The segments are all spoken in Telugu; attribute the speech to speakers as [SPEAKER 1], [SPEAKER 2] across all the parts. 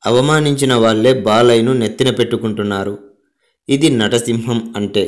[SPEAKER 1] అవమానించిన వాళ్ళే బాలయ్యను నెత్తిన పెట్టుకుంటున్నారు ఇది నటసింహం అంటే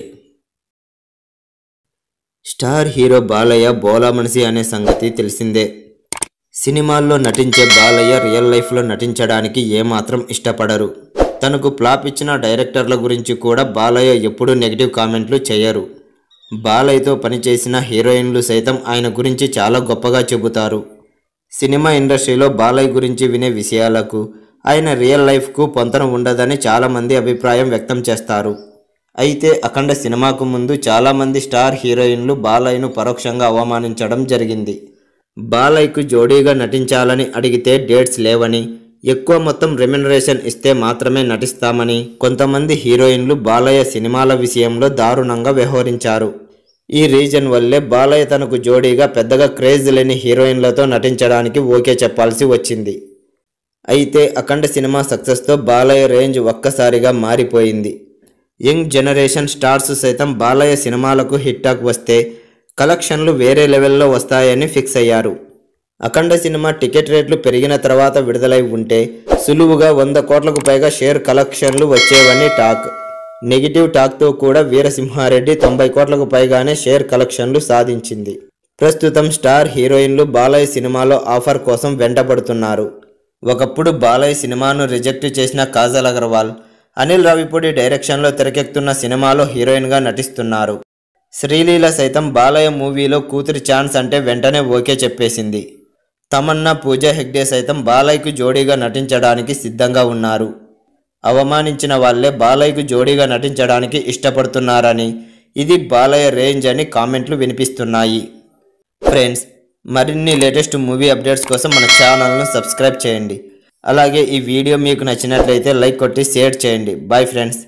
[SPEAKER 1] స్టార్ హీరో బాలయ్య బోలా మనిషి అనే సంగతి తెలిసిందే సినిమాల్లో నటించే బాలయ్య రియల్ లైఫ్లో నటించడానికి ఏమాత్రం ఇష్టపడరు తనకు ఫ్లాప్ ఇచ్చిన డైరెక్టర్ల గురించి కూడా బాలయ్య ఎప్పుడూ నెగిటివ్ కామెంట్లు చేయరు బాలయ్యతో పనిచేసిన హీరోయిన్లు సైతం ఆయన గురించి చాలా గొప్పగా చెబుతారు సినిమా ఇండస్ట్రీలో బాలయ్య గురించి వినే విషయాలకు ఆయన రియల్ లైఫ్కు పొంతన ఉండదని చాలామంది అభిప్రాయం వ్యక్తం చేస్తారు అయితే అఖండ సినిమాకు ముందు చాలామంది స్టార్ హీరోయిన్లు బాలయ్యను పరోక్షంగా అవమానించడం జరిగింది బాలయ్యకు జోడీగా నటించాలని అడిగితే డేట్స్ లేవని ఎక్కువ మొత్తం రెమ్యునరేషన్ ఇస్తే మాత్రమే నటిస్తామని కొంతమంది హీరోయిన్లు బాలయ్య సినిమాల విషయంలో దారుణంగా వ్యవహరించారు ఈ రీజన్ వల్లే బాలయ్య తనకు జోడీగా పెద్దగా క్రేజ్ లేని హీరోయిన్లతో నటించడానికి ఓకే చెప్పాల్సి వచ్చింది అయితే అఖండ సినిమా సక్సెస్తో బాలయ్య రేంజ్ ఒక్కసారిగా మారిపోయింది యంగ్ జనరేషన్ స్టార్స్ సైతం బాలయ్య సినిమాలకు హిట్ టాక్ వస్తే కలెక్షన్లు వేరే లెవెల్లో వస్తాయని ఫిక్స్ అయ్యారు అఖండ సినిమా టికెట్ రేట్లు పెరిగిన తర్వాత విడుదలై ఉంటే సులువుగా వంద కోట్లకు పైగా షేర్ కలెక్షన్లు వచ్చేవని టాక్ నెగిటివ్ టాక్తో కూడా వీరసింహారెడ్డి తొంభై కోట్లకు పైగానే షేర్ కలెక్షన్లు సాధించింది ప్రస్తుతం స్టార్ హీరోయిన్లు బాలయ్య సినిమాలో ఆఫర్ కోసం వెంటపడుతున్నారు ఒకప్పుడు బాలయ్య సినిమాను రిజెక్ట్ చేసిన కాజల్ అగర్వాల్ అనిల్ రావిపూడి డైరెక్షన్లో తెరకెక్కుతున్న సినిమాలో హీరోయిన్గా నటిస్తున్నారు శ్రీలీల సైతం బాలయ్య మూవీలో కూతురి ఛాన్స్ అంటే వెంటనే ఓకే చెప్పేసింది తమన్నా పూజ హెగ్డే సైతం బాలయ్యకు జోడీగా నటించడానికి సిద్ధంగా ఉన్నారు అవమానించిన వాళ్ళే బాలయ్యకు జోడీగా నటించడానికి ఇష్టపడుతున్నారని ఇది బాలయ్య రేంజ్ అని కామెంట్లు వినిపిస్తున్నాయి ఫ్రెండ్స్ మరిన్ని లేటెస్ట్ మూవీ అప్డేట్స్ కోసం మన ఛానల్ను సబ్స్క్రైబ్ చేయండి అలాగే ఈ వీడియో మీకు నచ్చినట్లయితే లైక్ కొట్టి షేర్ చేయండి బాయ్ ఫ్రెండ్స్